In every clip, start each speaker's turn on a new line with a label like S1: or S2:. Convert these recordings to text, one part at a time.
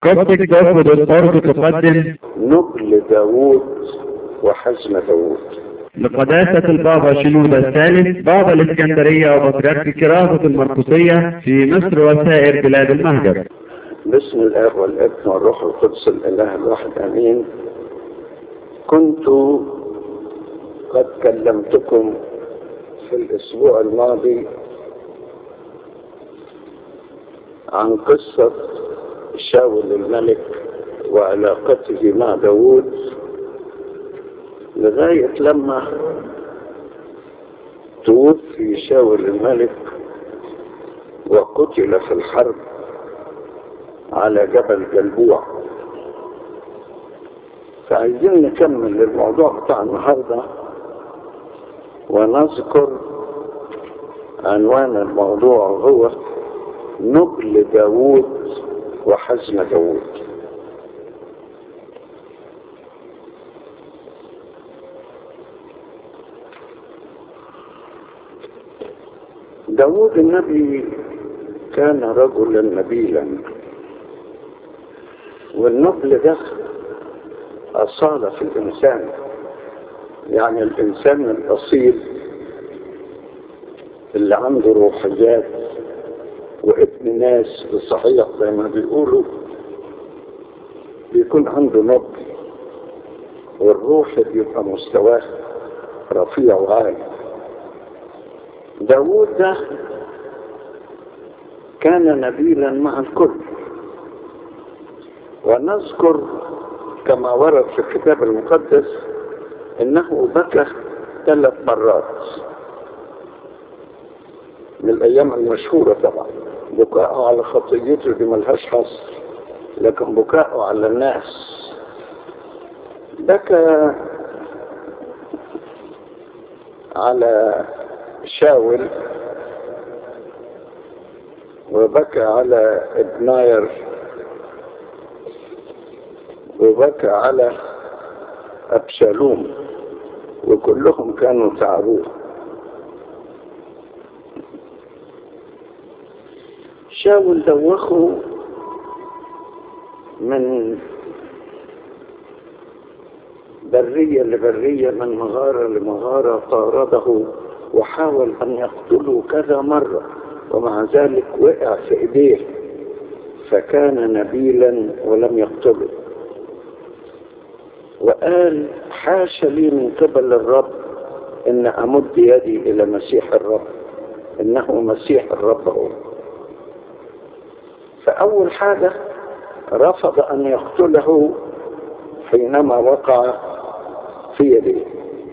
S1: قصدك تاخد الأرض تقدم
S2: نبل داوود وحزم داوود
S1: لقداسة البابا شنودة الثالث بابا الإسكندرية وبطريرك كراسة المرقسية في مصر وسائر بلاد المهجر
S2: باسم الاب والابن والروح القدس الاله الواحد امين كنت قد كلمتكم في الاسبوع الماضي عن قصة شاول الملك وعلاقته مع داوود لغاية لما توفي شاول الملك وقتل في الحرب على جبل جلبوع فعايزين نكمل الموضوع بتاع النهارده ونذكر عنوان الموضوع هو نبل داوود وحزم داوود داوود النبي كان رجلا نبيلا والنبل ده أصالة في الإنسان يعني الإنسان الأصيل اللي عنده روحيات وابن ناس صحيح زي ما بيقولوا بيكون عنده نبل والروح بيبقى مستواه رفيع وعالي داوود ده كان نبيلا مع الكل ونذكر كما ورد في الكتاب المقدس انه بكى ثلاث مرات من الايام المشهورة طبعا بكاءه على خطيته دي ملهاش حصر لكن بكاءه على الناس بكى على شاول وبكى على ابناير وبكى على أبشالوم وكلهم كانوا تعبوه شاول دوخه من برية لبرية من مغارة لمغارة طارده وحاول أن يقتله كذا مرة ومع ذلك وقع في إيديه فكان نبيلا ولم يقتله وقال حاش لي من قبل الرب ان امد يدي الى مسيح الرب انه مسيح الرب هو فاول حاجه رفض ان يقتله حينما وقع في يديه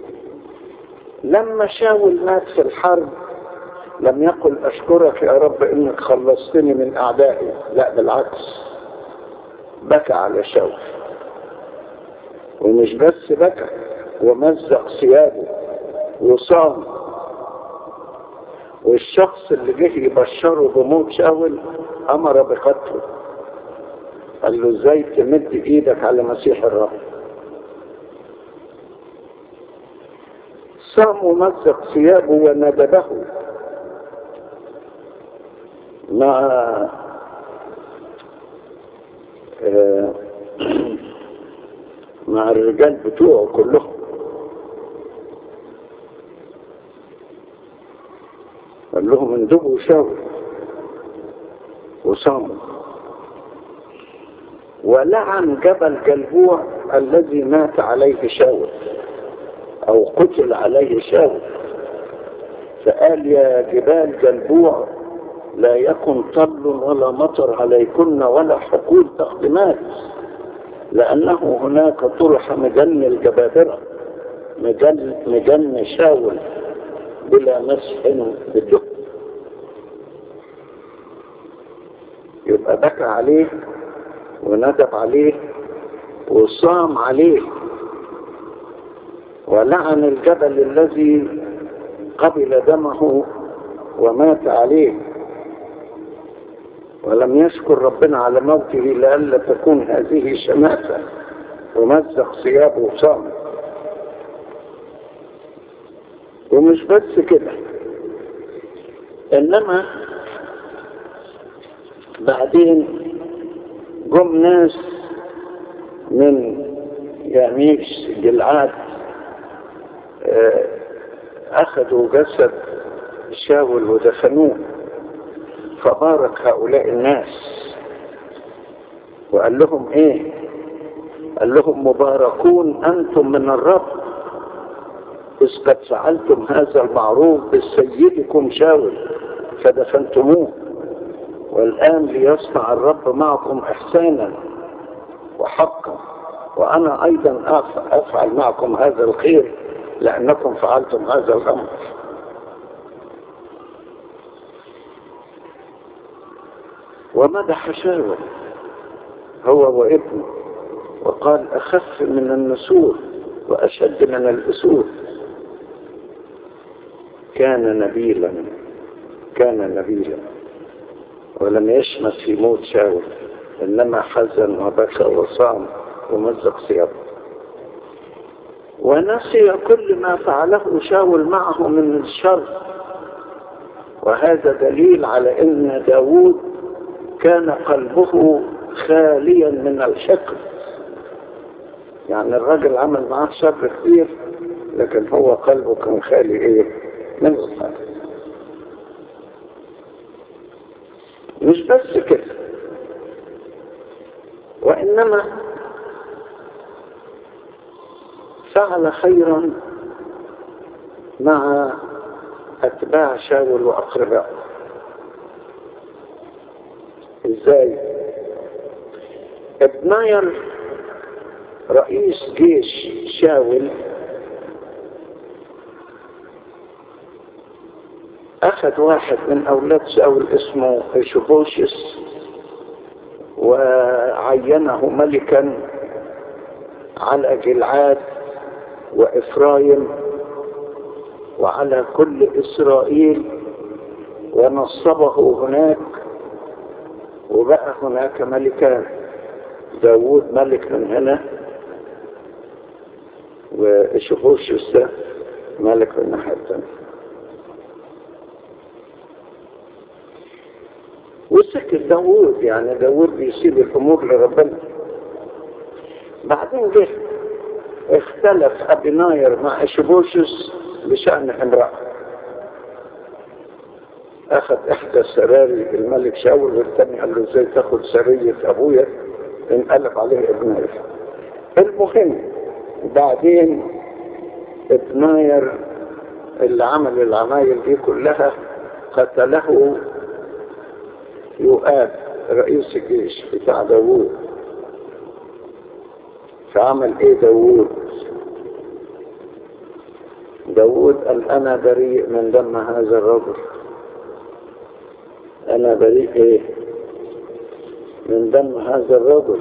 S2: لما شاول مات في الحرب لم يقل اشكرك يا رب انك خلصتني من اعدائي لا بالعكس بكى على شاول ومش بس بكى ومزق ثيابه وصام والشخص اللي جه يبشره بموت شاول امر بقتله قال له ازاي تمد ايدك على مسيح الرب صام ومزق ثيابه وندبه مع آه مع الرجال بتوعه كلهم قال لهم اندبوا شاور وصاموا ولعن جبل جلبوع الذي مات عليه شاور او قتل عليه شاور فقال يا جبال جلبوع لا يكن طل ولا مطر عليكن ولا حقول تقدمات لأنه هناك طرح مجن الجبابرة مجن, مجن شاول بلا مسح بالدق يبقى بكى عليه وندب عليه وصام عليه ولعن الجبل الذي قبل دمه ومات عليه ولم يشكر ربنا على موته لئلا تكون هذه شماتة ومزق ثيابه وصام ومش بس كده انما بعدين جم ناس من ياميش جلعاد أخذوا جسد شاول ودفنوه فبارك هؤلاء الناس وقال لهم ايه قال لهم مباركون انتم من الرب اذ قد فعلتم هذا المعروف بسيدكم شاول فدفنتموه والان ليصنع الرب معكم احسانا وحقا وانا ايضا افعل معكم هذا الخير لانكم فعلتم هذا الامر ومدح شاول هو وابنه وقال أخف من النسور وأشد من الأسود كان نبيلا كان نبيلا ولم يشمت في موت شاول إنما حزن وبكى وصام ومزق ثيابه ونسي كل ما فعله شاول معه من الشر وهذا دليل على ان داود كان قلبه خاليا من الحقد يعني الراجل عمل معاه شر كتير لكن هو قلبه كان خالي ايه من الحقد مش بس كده وانما فعل خيرا مع اتباع شاول واقربائه ازاي ابناير رئيس جيش شاول اخذ واحد من اولاد شاول اسمه شبوشس وعينه ملكا على جلعاد وإفرايم وعلى كل إسرائيل ونصبه هناك وبقى هناك ملكان داود ملك من هنا وإشبوشس ده ملك من الناحية الثانية وسكت داود يعني داود بيسيب الأمور لربنا بعدين جه اختلف أبناير مع إشبوشس بشأن امرأة أخذ إحدى سراري الملك شاول والثاني قال له إزاي تاخد سرية أبويا انقلب عليه ابناير المهم بعدين ابناير اللي عمل العمايل دي كلها قتله يؤاب رئيس الجيش بتاع داوود فعمل ايه داوود داوود قال انا بريء من دم هذا الرجل انا بريء ايه من دم هذا الرجل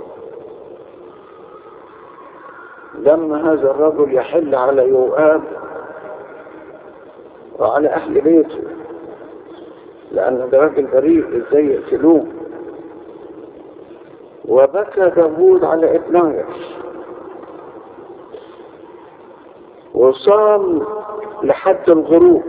S2: دم هذا الرجل يحل على يؤاب وعلى اهل بيته لان ده راجل بريء ازاي يقتلوه وبكى داوود على ابناير وصام لحد الغروب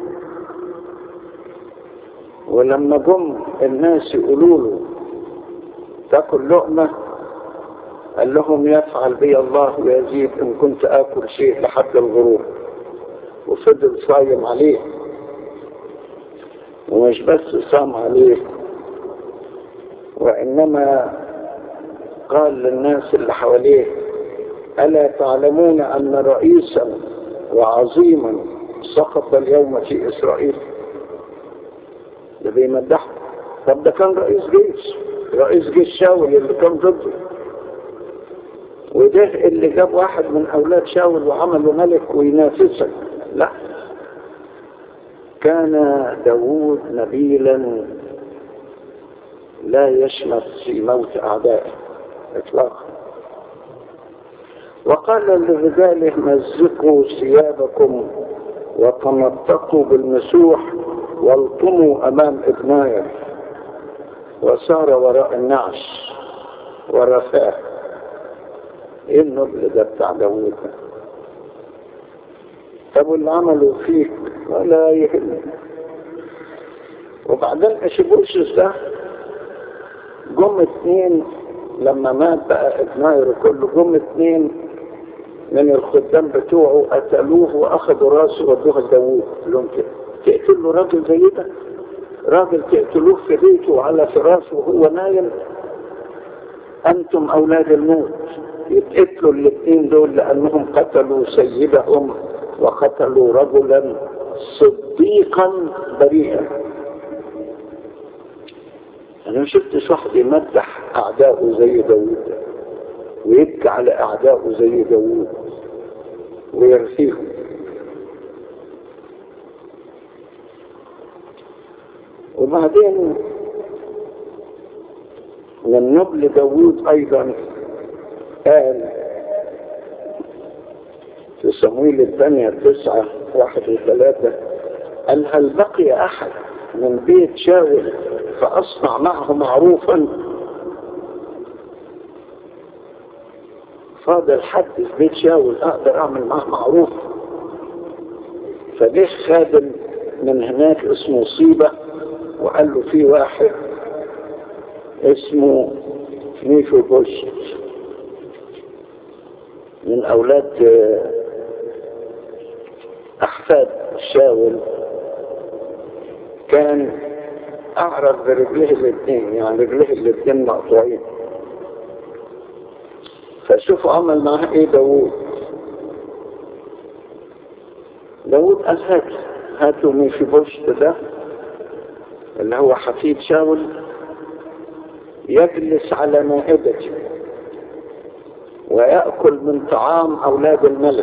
S2: ولما جم الناس يقولوا له تاكل لقمة قال لهم يفعل بي الله ويزيد ان كنت اكل شيء لحد الغروب وفضل صايم عليه ومش بس صام عليه وانما قال للناس اللي حواليه ألا تعلمون أن رئيسا وعظيما سقط اليوم في إسرائيل ده بيمدحه طب ده كان رئيس جيش رئيس جيش شاول اللي كان ضده وده اللي جاب واحد من أولاد شاول وعمله ملك وينافسك لا كان داوود نبيلا لا يشمت في موت أعدائه إطلاقا وقال لرجاله مزقوا ثيابكم وتنطقوا بالمسوح والطموا أمام ابناير وسار وراء النعش ورفاه ايه النبل ده بتاع داوود طب واللي عملوا فيك ولا يهم وبعدين اشبوشس ده جم اتنين لما مات بقى ابناير كله جم اتنين من الخدام بتوعه قتلوه واخدوا راسه ودوه لداوود قال لهم كده تقتلوا راجل زي ده راجل تقتلوه في بيته وعلى فراشه وهو نايم انتم اولاد الموت يتقتلوا الاثنين دول لانهم قتلوا سيدهم وقتلوا رجلا صديقا بريئا انا ما شفتش واحد يمدح اعدائه زي داوود ويبكي على اعدائه زي داوود ويرثيهم وبعدين من نبل داوود ايضا قال في صمويل الثانية تسعة واحد وثلاثة قال هل بقي أحد من بيت شاول فأصنع معه معروفا فاضل حد في بيت شاول أقدر أعمل معه معروف فجه خادم من هناك اسمه صيبة وقال له في واحد اسمه ميشو بوش من أولاد أحفاد شاول كان أعرف برجليه الاثنين يعني رجليه الاثنين مقطوعين فشوفوا عمل معاه ايه داوود داوود قال هات هاتوا ميشي بوشت ده اللي هو حفيد شاول يجلس على مائدته ويأكل من طعام أولاد الملك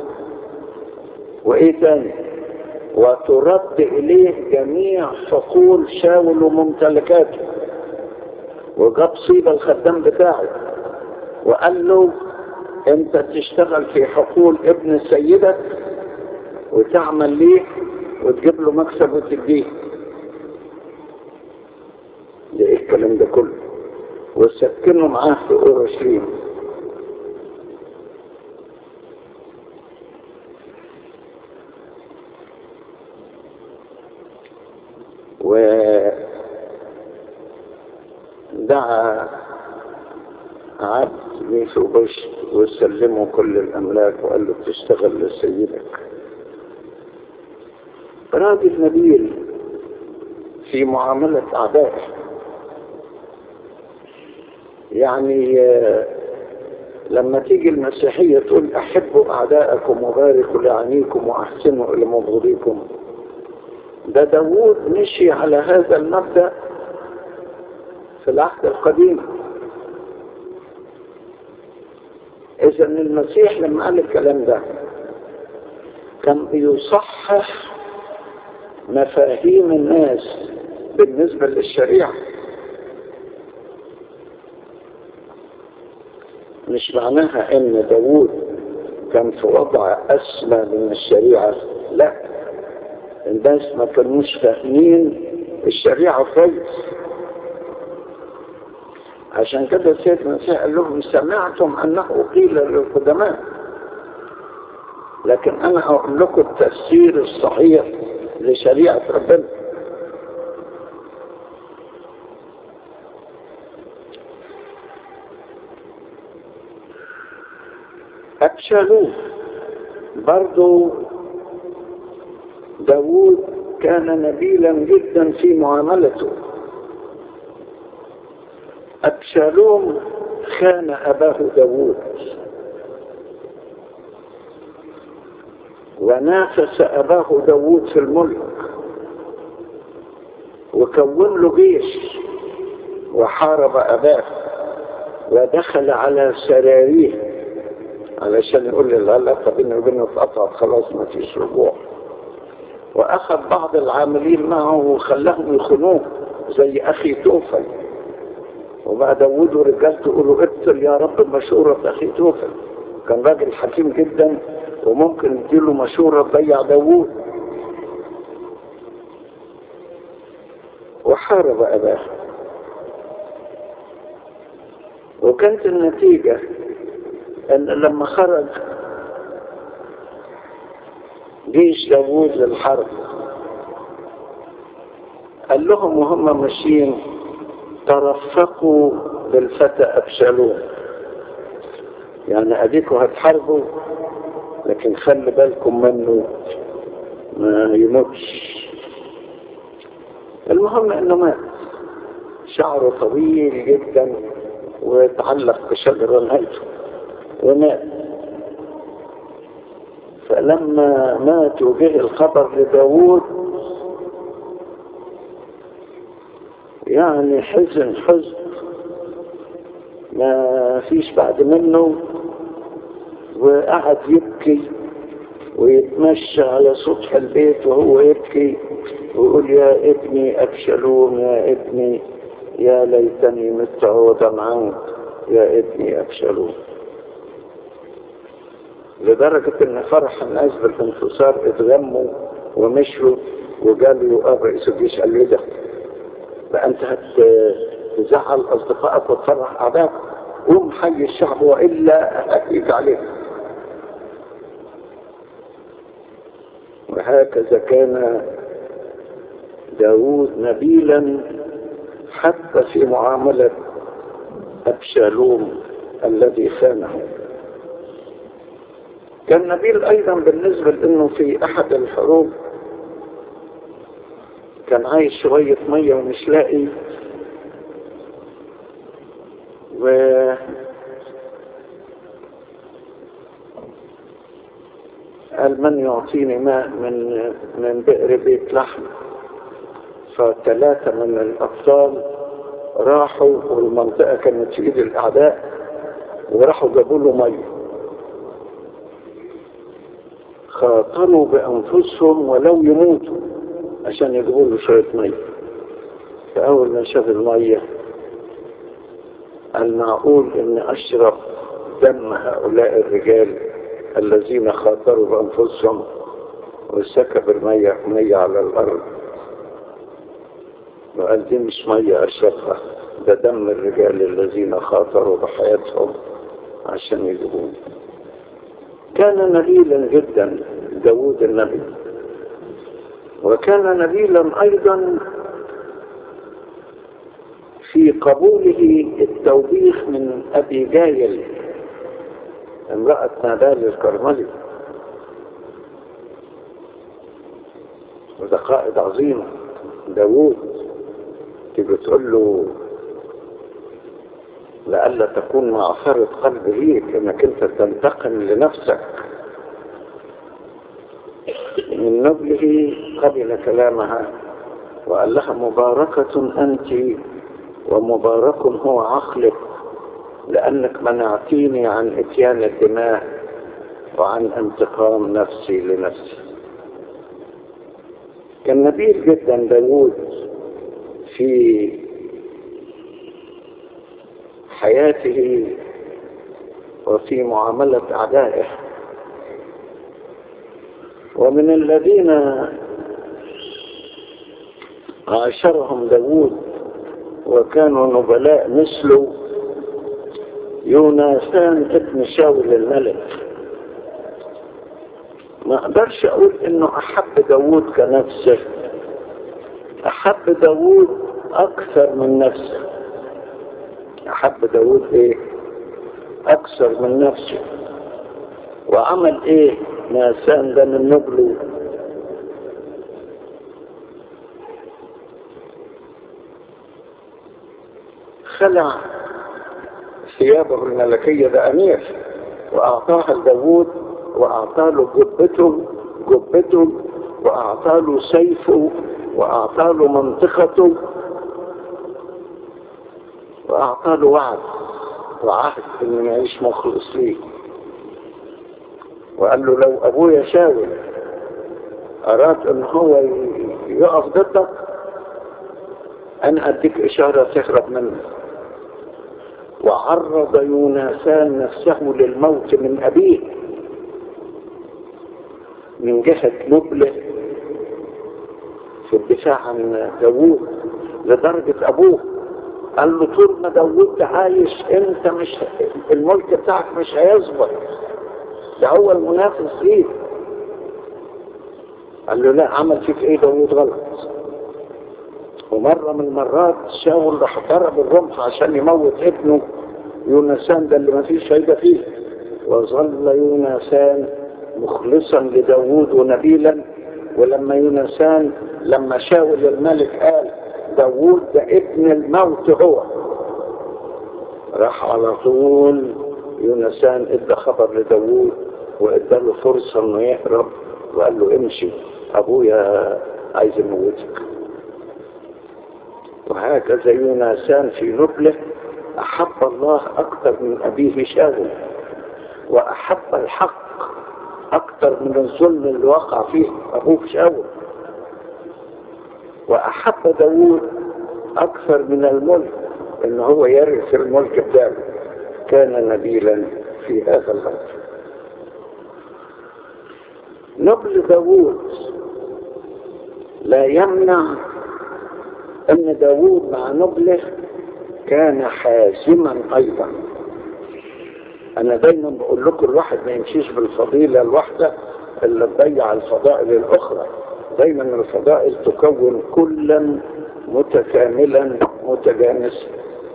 S2: وإيه تاني وترد إليه جميع حقول شاول وممتلكاته وجاب صيب الخدام بتاعه وقال له انت تشتغل في حقول ابن سيدك وتعمل ليه وتجيب له مكسب وتديه ده ايه الكلام ده كله وسكنه معاه في اورشليم ودعا عبد ميشو بش وسلمه كل الأملاك وقال له تشتغل لسيدك راجل نبيل في معاملة أعدائه يعني لما تيجي المسيحية تقول أحبوا أعداءكم وباركوا لعنيكم وأحسنوا إلى مبغضيكم ده داوود مشي على هذا المبدأ في العهد القديم إذا المسيح لما قال الكلام ده كان بيصحح مفاهيم الناس بالنسبة للشريعة مش معناها ان داوود كان في وضع اسمى من الشريعة لا الناس ما كانوش فاهمين الشريعة كويس عشان كده السيد المسيح قال لهم سمعتم انه قيل للقدماء لكن انا اقول لكم التفسير الصحيح لشريعة ربنا أبشالوه برضو داوود كان نبيلا جدا في معاملته أبشالوم خان أباه داوود ونافس أباه داوود في الملك وكون له جيش وحارب أباه ودخل على سراريه علشان يقول لي العلاقة بيني وبينه اتقطعت خلاص ما فيش رجوع وأخذ بعض العاملين معه وخلاهم يخنوه زي أخي توفل وبعد داوود ورجالته يقولوا اقتل يا رب مشورة أخي توفل كان راجل حكيم جدا وممكن يديله مشورة تضيع داوود وحارب أباه وكانت النتيجة ان لما خرج جيش داوود للحرب قال لهم وهم ماشيين ترفقوا بالفتى أبشالوم يعني أديكوا هتحاربوا لكن خلي بالكم منه ما يموتش المهم انه مات شعره طويل جدا وتعلق بشجرة نهايته ومات فلما مات وجه الخبر لداود يعني حزن حزن ما فيش بعد منه وقعد يبكي ويتمشى على سطح البيت وهو يبكي ويقول يا ابني أبشلوم يا ابني يا ليتني مت عوضا عنك يا ابني أبشلوم لدرجة ان فرح الناس بالانتصار اتغموا ومشوا وقالوا يقال رئيس الجيش قال لي ده بقى انت هتزعل اصدقائك وتفرح اعدائك قوم حي الشعب والا اكيد عليك وهكذا كان داود نبيلا حتى في معاملة أبشالوم الذي خانه كان نبيل أيضا بالنسبة لأنه في أحد الحروب كان عايش شوية مية ومش لاقي و قال من يعطيني ماء من من بئر بيت لحم فثلاثة من الأبطال راحوا والمنطقة كانت في إيد الأعداء وراحوا جابوا له مية خاطروا بأنفسهم ولو يموتوا عشان يجيبوا له شوية مية فأول ما شاف المية قال معقول إن أشرب دم هؤلاء الرجال الذين خاطروا بأنفسهم وسكب المية مية على الأرض وقال دي مش مية أشربها ده دم الرجال الذين خاطروا بحياتهم عشان يجيبون كان نبيلا جدا داود النبي وكان نبيلا أيضا في قبوله التوبيخ من أبي جايل امرأة نادال الكرملي وده قائد عظيم داوود تيجي تقول له لئلا تكون معصرة قلب ليك انك انت تنتقم لنفسك من نبله قبل كلامها وقال لها مباركة انت ومبارك هو عقلك لأنك منعتيني عن إتيان الدماء وعن انتقام نفسي لنفسي كان نبيل جدا داود في حياته وفي معاملة أعدائه ومن الذين عاشرهم داود وكانوا نبلاء مثله يوناثان ابن شاول الملك ما اقدرش اقول انه احب داوود كنفسه احب داوود اكثر من نفسه احب داوود ايه اكثر من نفسه وعمل ايه ناسان ده من نبله خلع ثيابه الملكية ده أمير وأعطاها لداوود وأعطى له جبته جبته وأعطى له سيفه وأعطى له منطقته وأعطى له وعد وعهد إنه يعيش مخلص ليه وقال له لو أبويا شاول أراد إن هو يقف ضدك أنا أديك إشارة تهرب منه وعرض يوناثان نفسه للموت من أبيه من جهة نبله في الدفاع عن داوود لدرجة أبوه قال له طول ما داوود عايش انت مش الملك بتاعك مش هيظبط ده هو المنافس ليك قال له لا عمل فيك ايه داوود غلط ومرة من المرات شاول راح ضرب الرمح عشان يموت ابنه يونسان ده اللي ما فيش فايدة فيه وظل يونسان مخلصا لداوود ونبيلا ولما يونسان لما شاول الملك قال داوود ده ابن الموت هو راح على طول يونسان ادى خبر لداوود وادى له فرصة انه يهرب وقال له امشي ابويا عايز يموتك وهكذا يونسان في نبله احب الله اكثر من ابيه شاول واحب الحق اكثر من الظلم اللي وقع فيه ابوه شاول واحب داوود اكثر من الملك ان هو يرث الملك بتاعه كان نبيلا في هذا الامر نبل داوود لا يمنع ان داوود مع نبله كان حازما ايضا انا دايما بقول لكم الواحد ما يمشيش بالفضيله الواحده الا تضيع الفضائل الاخرى دايما الفضائل تكون كلا متكاملا متجانسا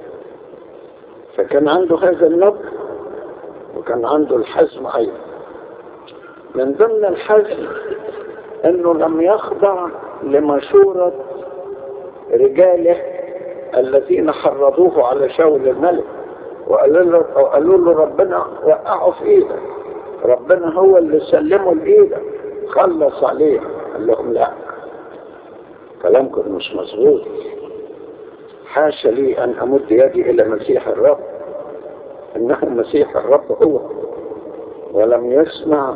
S2: فكان عنده هذا النبل وكان عنده الحزم ايضا من ضمن الحزم انه لم يخضع لمشورة رجاله الذين حرضوه على شاول الملك وقالوا له, وقالوا له ربنا وقعه في ايدك ربنا هو اللي سلمه لايدك خلص عليه قال لهم لا كلامكم مش مظبوط حاشا لي ان امد يدي الى مسيح الرب انه مسيح الرب هو ولم يسمع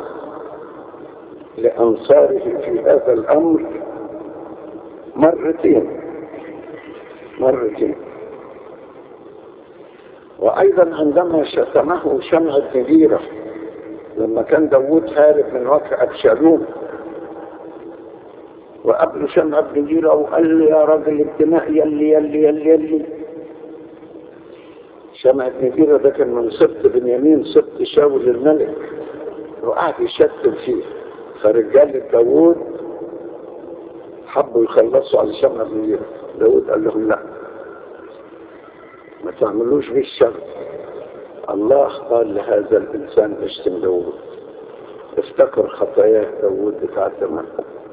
S2: لانصاره في هذا الامر مرتين مرتين وايضا عندما شتمه شمع النذيرة لما كان داوود هارب من وقع ابشالوم وقبل شمع النذيرة وقال له يا راجل الدماء يلي يلي يلي يلي شمع النذيرة ده كان من سبط بنيامين سبط شاول الملك وقعد يشتم فيه فرجال داوود حبوا يخلصوا على شمع النذيرة داوود قال لهم لا ما تعملوش بيه الشر الله قال لهذا الإنسان اشتم داوود افتكر خطاياه داوود بتاع زمان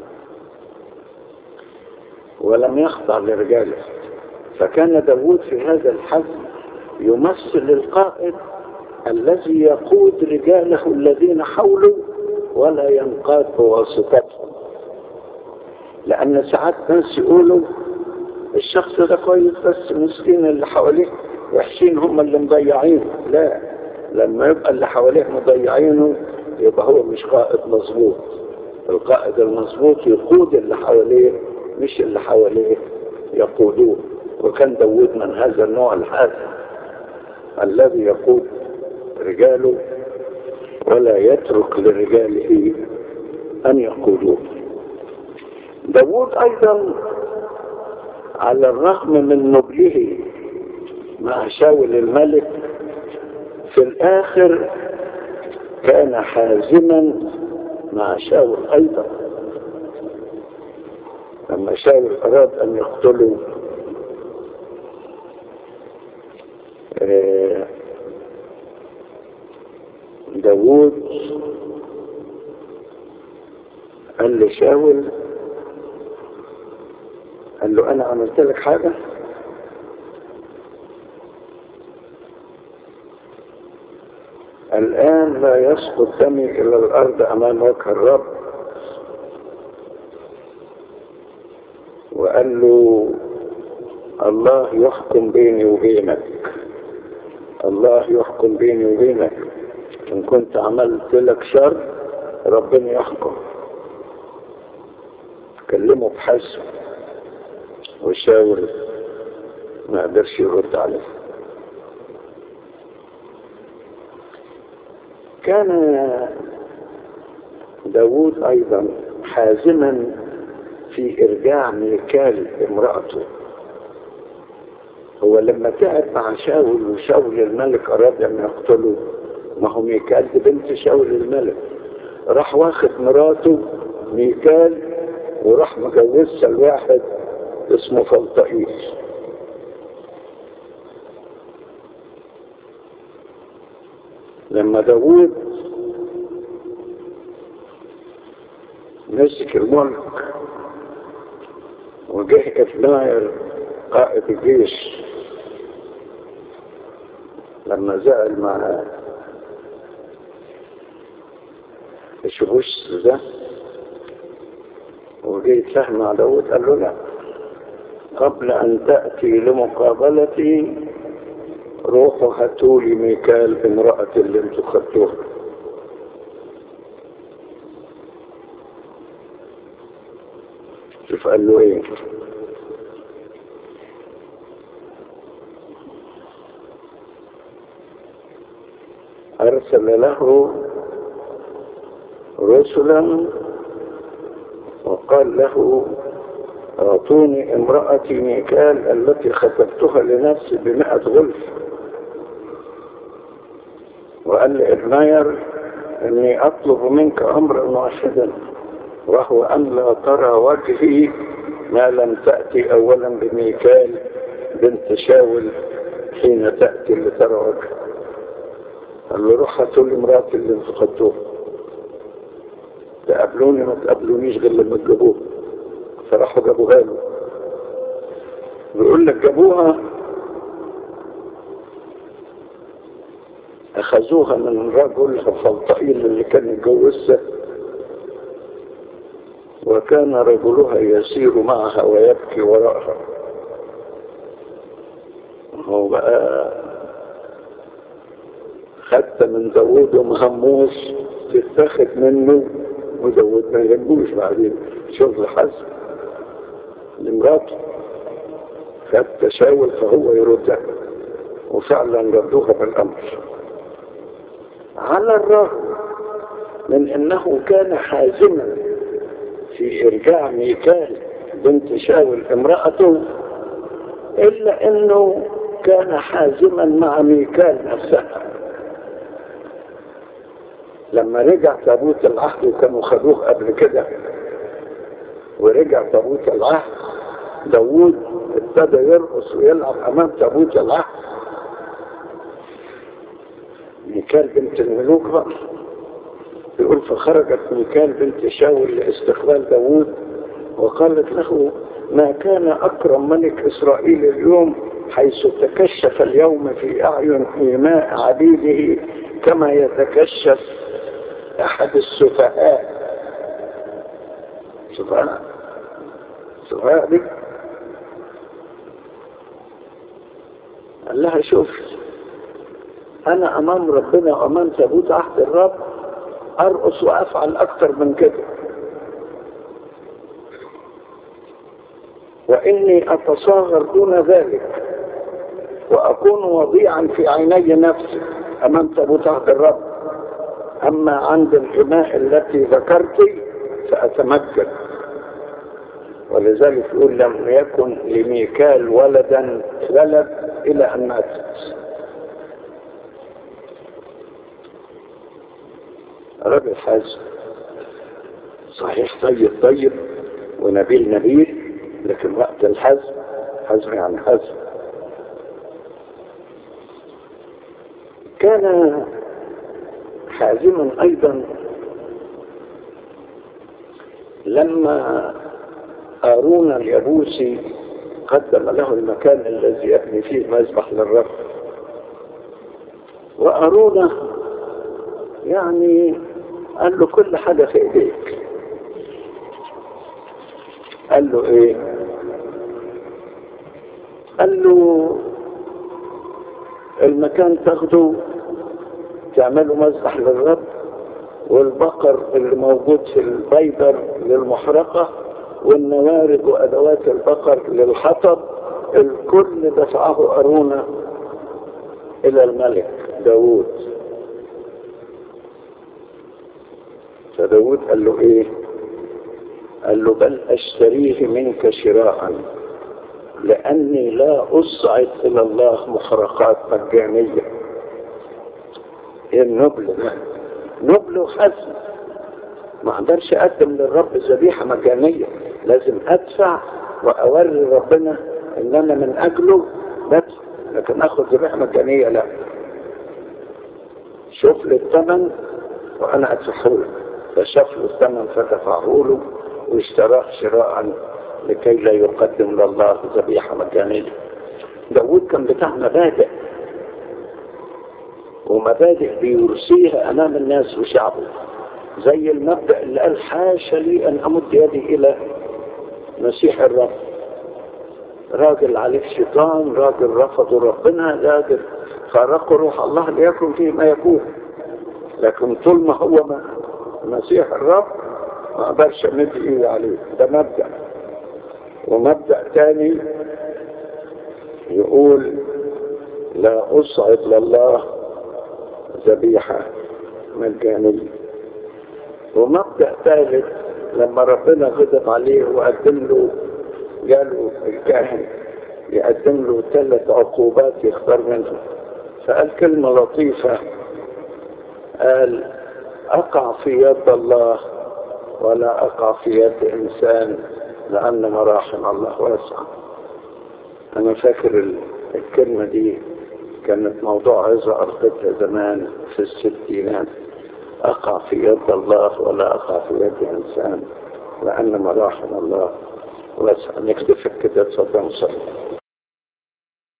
S2: ولم يخضع لرجاله فكان داوود في هذا الحزم يمثل القائد الذي يقود رجاله الذين حوله ولا ينقاد بواسطتهم لأن ساعات ناس يقولوا الشخص ده كويس بس مسكين اللي حواليه وحشين هم اللي مضيعينه لا لما يبقى اللي حواليه مضيعينه يبقى هو مش قائد مظبوط القائد المظبوط يقود اللي حواليه مش اللي حواليه يقودوه وكان داود من هذا النوع الحازم الذي يقود رجاله ولا يترك لرجاله أن يقودوه داود أيضا على الرغم من نبله مع شاول الملك في الآخر كان حازما مع شاول أيضا لما شاول أراد أن يقتله داوود قال لشاول قال له أنا عملت لك حاجة الآن لا يسقط دمي إلى الأرض أمام وجه الرب وقال له الله يحكم بيني وبينك الله يحكم بيني وبينك إن كنت عملت لك شر ربنا يحكم كلمه بحسب وشاور ما قدرش يرد عليه كان داود أيضا حازما في إرجاع ميكال امرأته هو لما تعب مع شاول وشاول الملك أراد أن يقتله ما هو ميكال دي بنت شاول الملك راح واخد مراته ميكال وراح مجوزها لواحد اسمه فلطئيل لما داوود مسك الملك وجه ابناير قائد الجيش لما زعل مع الشبوش ده وجه يتفاهم مع داود قال له لا قبل أن تأتي لمقابلتي روحوا هاتوا لي ميكال امرأة اللي انتوا خدتوها شوف قال له ايه أرسل له رسلا وقال له أعطوني امرأتي ميكال التي خطبتها لنفسي بمئة غلف وقال لإبناير إني أطلب منك أمرا واحدا وهو أن لا ترى وجهي ما لم تأتي أولا بميكال بنت شاول حين تأتي لترى وجهي قال له روح هاتوا لي مراتي اللي انتوا خدتوها تقابلوني ما تقابلونيش غير لما تجيبوها فراحوا جابوها له بيقول لك جابوها اخذوها من رجل فلطئيل اللي كان يتجوزها وكان رجلها يسير معها ويبكي وراءها هو بقى خدت من داوود ومهموس تتاخد منه وداوود ما يهموش بعدين شغل حزم لمراته خد تشاول فهو يردها وفعلا ردوها بالامر على الرغم من انه كان حازما في ارجاع ميكال بنت شاول امرأته الا انه كان حازما مع ميكال نفسها لما رجع تابوت العهد وكانوا خدوه قبل كده ورجع تابوت العهد داوود ابتدى يرقص ويلعب امام تابوت العهد ميكال بنت الملوك بقى يقول فخرجت ميكال بنت شاول لاستقبال داوود وقالت له ما كان اكرم ملك اسرائيل اليوم حيث تكشف اليوم في اعين حماء عبيده كما يتكشف احد السفهاء سفهاء سفهاء دي قال لها شوف انا امام ربنا وامام تابوت عهد الرب ارقص وافعل اكتر من كده واني اتصاغر دون ذلك واكون وضيعا في عيني نفسي امام تابوت عهد الرب اما عند الحماء التي ذكرت فاتمكن ولذلك يقول لم يكن لميكال ولدا ولد الى ان ماتت راجل حازم صحيح طيب طيب ونبيل نبيل لكن وقت الحزم حزم يعني حزم كان حازما ايضا لما هارون اليبوسي قدم له المكان الذي يبني فيه مذبح للرب وأرون يعني قال له كل حاجة في ايديك قال له ايه قال له المكان تاخده تعمله مذبح للرب والبقر اللي موجود في البيدر للمحرقة والنوارد وأدوات البقر للحطب الكل دفعه أرونا إلى الملك داود فداود قال له إيه قال له بل أشتريه منك شراء لأني لا أصعد إلى الله محرقات مجانية إيه النبل ده نبل وحزم ما اقدرش اقدم للرب ذبيحه مجانيه لازم ادفع واوري ربنا ان انا من اجله بس لكن اخذ ذبيحه مجانيه لا شوف لي الثمن وانا ادفعه له فشاف له الثمن فدفعه له واشتراه شراء لكي لا يقدم لله ذبيحه مجانيه داود كان بتاع مبادئ ومبادئ بيرسيها امام الناس وشعبه زي المبدأ اللي قال حاشا لي ان امد يدي الى مسيح الرب راجل عليك شيطان راجل رفضوا ربنا راجل خرقوا روح الله ليكن فيه ما يكون لكن طول ما هو ما مسيح الرب ما اقدرش امد ايدي عليه ده مبدأ ومبدأ تاني يقول لا اصعد لله ذبيحة مجانية ومبدأ ثالث لما ربنا غضب عليه وقدم له جاله الكاهن يقدم له ثلاث عقوبات يختار منهم فقال كلمة لطيفة قال أقع في يد الله ولا أقع في يد إنسان لأن مراحم الله واسعة أنا فاكر الكلمة دي كانت موضوع عظة ألقيتها زمان في الستينات أقع في يد الله ولا أقع في يد إنسان لأن مراحم الله واسعة نكتفك كده تصدق صلي